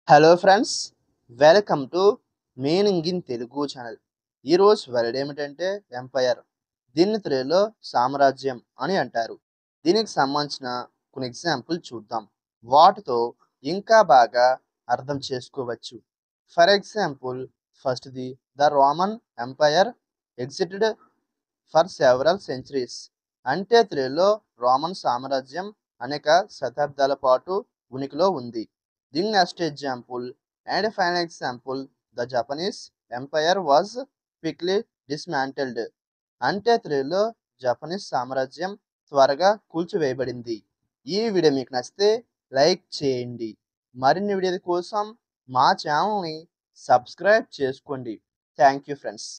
hello friends welcome to meaning in Telugu channel ఈరోజు word ఏమిటంటే empire దీన్ని తెలుగులో సామ్రాజ్యం అని అంటారు దీనికి సంబంధించిన కొన్ని ఎగ్జాంపుల్ చూద్దాం వాటితో ఇంకా బాగా అర్థం చేసుకోవచ్చు ఫర్ ఎగ్జాంపుల్ ఫస్ట్ది the Roman empire existed for several centuries అంటే తెలుగులో రోమన్ సామ్రాజ్యం అనేక శతాబ్దాల పాటు ఉనికిలో ఉంది దీని next example and final example the Japanese empire was quickly dismantled అంటే తెలుగులో జపనీస్ సామ్రాజ్యం త్వరగా కూల్చివేయబడింది ఈ వీడియో మీకు నచ్చితే లైక్ చేయండి మరిన్ని వీడియోల కోసం మా ఛానల్ని సబ్స్క్రైబ్ చేసుకోండి థ్యాంక్ యూ ఫ్రెండ్స్